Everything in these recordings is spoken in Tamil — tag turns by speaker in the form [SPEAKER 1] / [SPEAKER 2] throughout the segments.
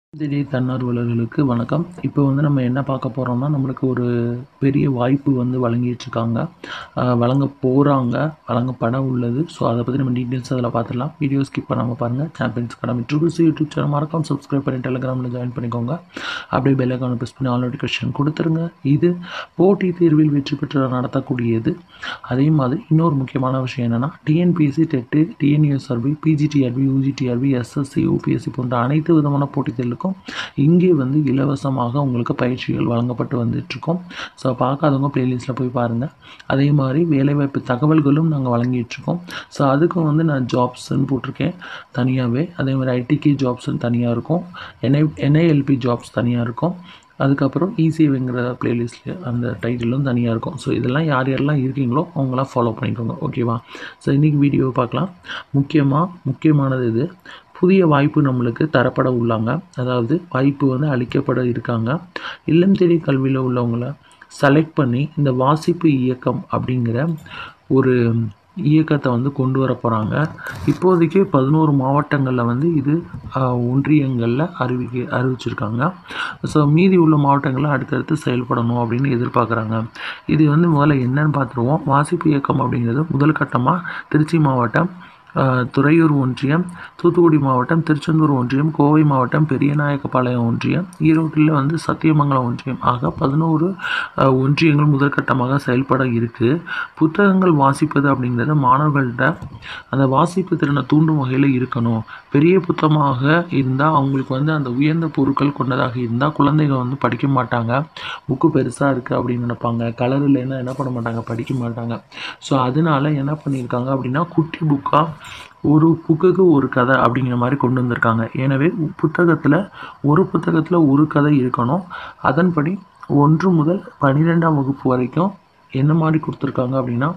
[SPEAKER 1] திடீர் தன்னார்வலர்களுக்கு வணக்கம் இப்போ வந்து நம்ம என்ன பார்க்க போகிறோம்னா நம்மளுக்கு ஒரு பெரிய வாய்ப்பு வந்து வழங்கிட்டுருக்காங்க வழங்க போகிறாங்க வழங்கப்பட உள்ளது ஸோ அதை பற்றி நம்ம டீட்டெயில்ஸ் அதில் பார்த்துடலாம் வீடியோ ஸ்கிப் பண்ணாமல் பாருங்கள் சாம்பியன்ஸ் அகாடமி ட்ரிபிள்ஸ் யூடியூப் சேனல் மறக்காம சப்ஸ்கிரைப் பண்ணி டெலிகிராமில் ஜாயின் பண்ணிக்கோங்க அப்படியே பெல் ஐக்கான ப்ரெஸ் பண்ணி ஆல் நோட்டிஃபிகேஷன் கொடுத்துருங்க இது போட்டித் தேர்வில் வெற்றி பெற்று நடத்தக்கூடியது அதே மாதிரி இன்னொரு முக்கியமான விஷயம் என்னென்னா TNPSC TET TNUSRB PGTRB UGTRB SSC UPSC போன்ற அனைத்து விதமான போட்டித் தேர்வுகளுக்கும் இங்கே வந்து இலவசமாக உங்களுக்கு பயிற்சிகள் வழங்கப்பட்டு வந்துட்டுருக்கோம் ஸோ பார்க்காதவங்க ப்ளேலிஸ்ட்டில் போய் பாருங்கள் அதே மாதிரி வேலைவாய்ப்பு தகவல்களும் நாங்கள் வழங்கிட்டுருக்கோம் ஸோ அதுக்கும் வந்து நான் ஜாப்ஸ்ன்னு போட்டிருக்கேன் தனியாகவே அதே மாதிரி ஐடிகே ஜாப்ஸ்ன்னு தனியாக இருக்கும் என்ஐ என்ஐஎல்பி ஜாப்ஸ் தனியாக இருக்கும் அதுக்கப்புறம் இசிவிங்கிற பிளேலிஸ்ட்டில் அந்த டைட்டிலும் தனியாக இருக்கும் ஸோ இதெல்லாம் யார் யாரெல்லாம் இருக்கீங்களோ அவங்களாம் ஃபாலோ பண்ணிக்கோங்க ஓகேவா ஸோ இன்றைக்கி வீடியோவை பார்க்கலாம் முக்கியமாக முக்கியமானது இது புதிய வாய்ப்பு நம்மளுக்கு தரப்பட உள்ளாங்க அதாவது வாய்ப்பு வந்து அளிக்கப்பட இருக்காங்க இல்லம் தேடி கல்வியில் உள்ளவங்கள செலக்ட் பண்ணி இந்த வாசிப்பு இயக்கம் அப்படிங்கிற ஒரு இயக்கத்தை வந்து கொண்டு வர போகிறாங்க இப்போதைக்கு பதினோரு மாவட்டங்களில் வந்து இது ஒன்றியங்களில் அறிவிக்க அறிவிச்சிருக்காங்க ஸோ மீதி உள்ள மாவட்டங்களில் அடுத்தடுத்து செயல்படணும் அப்படின்னு எதிர்பார்க்குறாங்க இது வந்து முதல்ல என்னன்னு பார்த்துருவோம் வாசிப்பு இயக்கம் அப்படிங்கிறது முதல் கட்டமாக திருச்சி மாவட்டம் துறையூர் ஒன்றியம் தூத்துக்குடி மாவட்டம் திருச்செந்தூர் ஒன்றியம் கோவை மாவட்டம் பெரியநாயக்கப்பாளையம் ஒன்றியம் ஈரோட்டில் வந்து சத்தியமங்கலம் ஒன்றியம் ஆக பதினோரு ஒன்றியங்கள் முதற்கட்டமாக செயல்பட இருக்குது புத்தகங்கள் வாசிப்பது அப்படிங்கிறது மாணவர்கள்ட்ட அந்த வாசிப்பு திறனை தூண்டும் வகையில் இருக்கணும் பெரிய புத்தகமாக இருந்தால் அவங்களுக்கு வந்து அந்த உயர்ந்த பொருட்கள் கொண்டதாக இருந்தால் குழந்தைகள் வந்து படிக்க மாட்டாங்க புக்கு பெருசாக இருக்குது அப்படின்னு நினைப்பாங்க கலர் இல்லைன்னா என்ன பண்ண மாட்டாங்க படிக்க மாட்டாங்க ஸோ அதனால என்ன பண்ணியிருக்காங்க அப்படின்னா குட்டி புக்காக ஒரு புக்குக்கு ஒரு கதை அப்படிங்கிற மாதிரி கொண்டு வந்திருக்காங்க எனவே புத்தகத்தில் ஒரு புத்தகத்தில் ஒரு கதை இருக்கணும் அதன்படி ஒன்று முதல் பன்னிரெண்டாம் வகுப்பு வரைக்கும் என்ன மாதிரி கொடுத்துருக்காங்க அப்படின்னா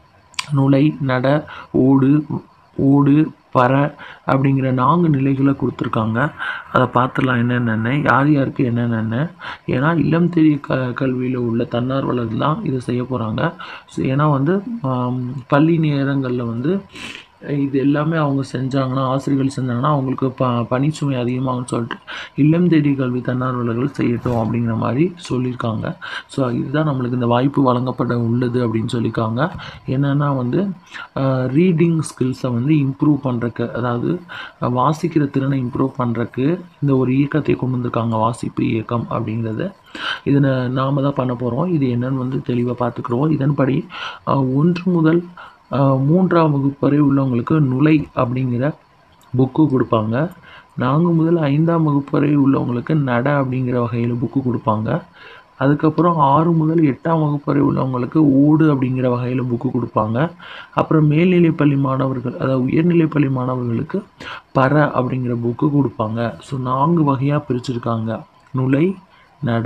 [SPEAKER 1] நுழை நட ஓடு ஓடு பற அப்படிங்கிற நான்கு நிலைகளை கொடுத்துருக்காங்க அதை பார்த்துடலாம் என்னென்னு யார் யாருக்கு என்னென்னு ஏன்னா இல்லம் தேடி க கல்வியில் உள்ள தன்னார்வலர் தான் இதை செய்ய போகிறாங்க ஏன்னா வந்து பள்ளி நேரங்களில் வந்து இது எல்லாமே அவங்க செஞ்சாங்கன்னா ஆசிரியர்கள் செஞ்சாங்கன்னா அவங்களுக்கு ப பணிச்சுமை அதிகமாகும்னு சொல்லிட்டு இல்லம் தேடி கல்வி தன்னார்வலர்கள் செய்யட்டும் அப்படிங்கிற மாதிரி சொல்லியிருக்காங்க ஸோ இதுதான் நம்மளுக்கு இந்த வாய்ப்பு வழங்கப்பட உள்ளது அப்படின்னு சொல்லியிருக்காங்க என்னென்னா வந்து ரீடிங் ஸ்கில்ஸை வந்து இம்ப்ரூவ் பண்ணுறக்கு அதாவது வாசிக்கிற திறனை இம்ப்ரூவ் பண்ணுறக்கு இந்த ஒரு இயக்கத்தை கொண்டு வந்திருக்காங்க வாசிப்பு இயக்கம் அப்படிங்கிறது இதை நாம் தான் பண்ண போகிறோம் இது என்னன்னு வந்து தெளிவாக பார்த்துக்குறோம் இதன்படி ஒன்று முதல் மூன்றாம் வகுப்பு வரை உள்ளவங்களுக்கு நுழை அப்படிங்கிற புக்கு கொடுப்பாங்க நான்கு முதல் ஐந்தாம் வகுப்பு வரை உள்ளவங்களுக்கு நட அப்படிங்கிற வகையில் புக்கு கொடுப்பாங்க அதுக்கப்புறம் ஆறு முதல் எட்டாம் வகுப்பு வரை உள்ளவங்களுக்கு ஓடு அப்படிங்கிற வகையில் புக்கு கொடுப்பாங்க அப்புறம் மேல்நிலைப்பள்ளி மாணவர்கள் அதாவது உயர்நிலைப்பள்ளி மாணவர்களுக்கு பற அப்படிங்கிற புக்கு கொடுப்பாங்க ஸோ நான்கு வகையாக பிரிச்சுருக்காங்க நுழை நட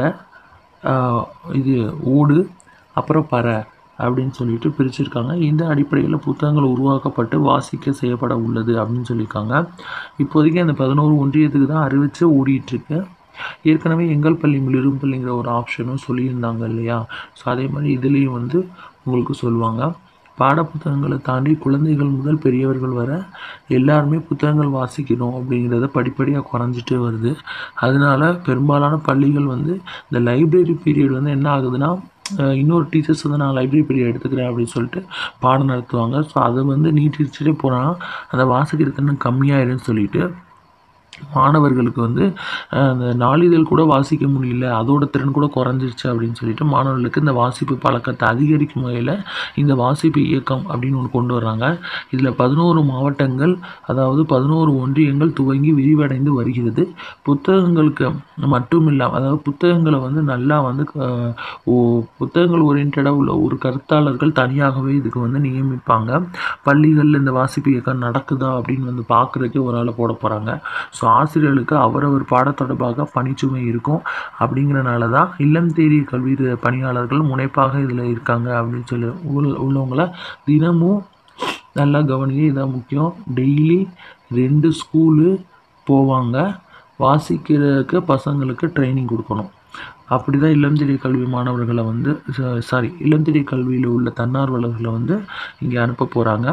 [SPEAKER 1] இது ஓடு அப்புறம் பற அப்படின்னு சொல்லிட்டு பிரிச்சிருக்காங்க இந்த அடிப்படையில் புத்தகங்கள் உருவாக்கப்பட்டு வாசிக்க செய்யப்பட உள்ளது அப்படின்னு சொல்லியிருக்காங்க இப்போதைக்கு அந்த பதினோரு ஒன்றியத்துக்கு தான் அறிவித்து ஓடிட்டுருக்கு ஏற்கனவே எங்கள் பள்ளி மிளிரும் பள்ளிங்கிற ஒரு ஆப்ஷனும் சொல்லியிருந்தாங்க இல்லையா ஸோ அதே மாதிரி இதுலேயும் வந்து உங்களுக்கு சொல்லுவாங்க பாடப்புத்தகங்களை தாண்டி குழந்தைகள் முதல் பெரியவர்கள் வர எல்லாருமே புத்தகங்கள் வாசிக்கணும் அப்படிங்கிறத படிப்படியாக குறைஞ்சிட்டே வருது அதனால பெரும்பாலான பள்ளிகள் வந்து இந்த லைப்ரரி பீரியட் வந்து என்ன ஆகுதுன்னா இன்னொரு டீச்சர்ஸ் வந்து நான் லைப்ரரி பீரியட் எடுத்துக்கிறேன் அப்படின்னு சொல்லிட்டு பாடம் நடத்துவாங்க ஸோ அதை வந்து நீட்டிச்சுட்டே போனால் அந்த வாசிக்கிற திறன் கம்மியாயிடும்னு சொல்லிட்டு மாணவர்களுக்கு வந்து அந்த நாளிதழ் கூட வாசிக்க முடியல அதோட திறன் கூட குறைஞ்சிருச்சு அப்படின்னு சொல்லிட்டு மாணவர்களுக்கு இந்த வாசிப்பு பழக்கத்தை அதிகரிக்கும் வகையில் இந்த வாசிப்பு இயக்கம் அப்படின்னு ஒன்று கொண்டு வர்றாங்க இதில் பதினோரு மாவட்டங்கள் அதாவது பதினோரு ஒன்றியங்கள் துவங்கி விரிவடைந்து வருகிறது புத்தகங்களுக்கு மட்டும் இல்லாமல் அதாவது புத்தகங்களை வந்து நல்லா வந்து புத்தகங்கள் ஓரியன்டாக உள்ள ஒரு கருத்தாளர்கள் தனியாகவே இதுக்கு வந்து நியமிப்பாங்க பள்ளிகளில் இந்த வாசிப்பு இயக்கம் நடக்குதா அப்படின்னு வந்து பார்க்குறதுக்கே ஒரு ஆளை போட போகிறாங்க ஸோ ஆசிரியர்களுக்கு அவரவர் பாட தொடர்பாக பணிச்சுமை இருக்கும் அப்படிங்கிறனால தான் இல்லம் தேடி கல்வி பணியாளர்கள் முனைப்பாக இதில் இருக்காங்க அப்படின்னு சொல்லி உள் உள்ளவங்கள தினமும் நல்லா கவனிக்க இதான் முக்கியம் டெய்லி ரெண்டு ஸ்கூலு போவாங்க வாசிக்கிறதுக்கு பசங்களுக்கு ட்ரைனிங் கொடுக்கணும் அப்படி தான் இல்லம் தேடி கல்வி மாணவர்களை வந்து சாரி இல்லம் தேடி கல்வியில் உள்ள தன்னார்வலர்களை வந்து இங்கே அனுப்ப போகிறாங்க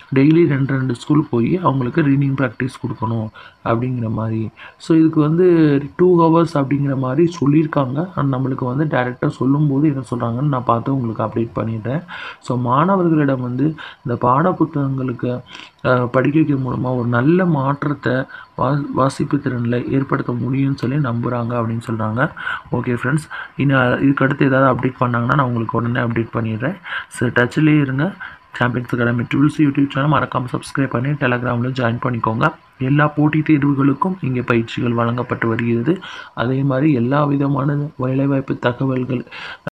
[SPEAKER 1] டெய்லி ரெண்டு ரெண்டு ஸ்கூல் போய் அவங்களுக்கு ரீடிங் ப்ராக்டிஸ் கொடுக்கணும் அப்படிங்கிற மாதிரி ஸோ இதுக்கு வந்து டூ ஹவர்ஸ் அப்படிங்கிற மாதிரி சொல்லியிருக்காங்க அண்ட் நம்மளுக்கு வந்து டேரெக்டாக சொல்லும்போது என்ன சொல்கிறாங்கன்னு நான் பார்த்து உங்களுக்கு அப்டேட் பண்ணிடுறேன் ஸோ மாணவர்களிடம் வந்து இந்த பாட புத்தகங்களுக்கு அஹ், படிக்க வைக்கிறது மூலமாக ஒரு நல்ல மாற்றத்தை வா வாசிப்பு திறனில் ஏற்படுத்த முடியும்னு சொல்லி நம்புகிறாங்க அப்படின்னு சொல்கிறாங்க ஓகே ஃப்ரெண்ட்ஸ் இன்னும் இதுக்கு அடுத்து ஏதாவது அப்டேட் பண்ணாங்கன்னா நான் உங்களுக்கு உடனே அப்டேட் பண்ணிடுறேன் ஸோ டச்சிலே இருங்க champions academy tools YouTube channel மறக்காமல் சப்ஸ்கிரைப் பண்ணி டெலகிராமில் ஜாயின் பண்ணிக்கோங்க எல்லா போட்டித் தேர்வுகளுக்கும் இங்கே பயிற்சிகள் வழங்கப்பட்டு வருகிறது அதே மாதிரி எல்லா விதமான வேலைவாய்ப்பு தகவல்கள்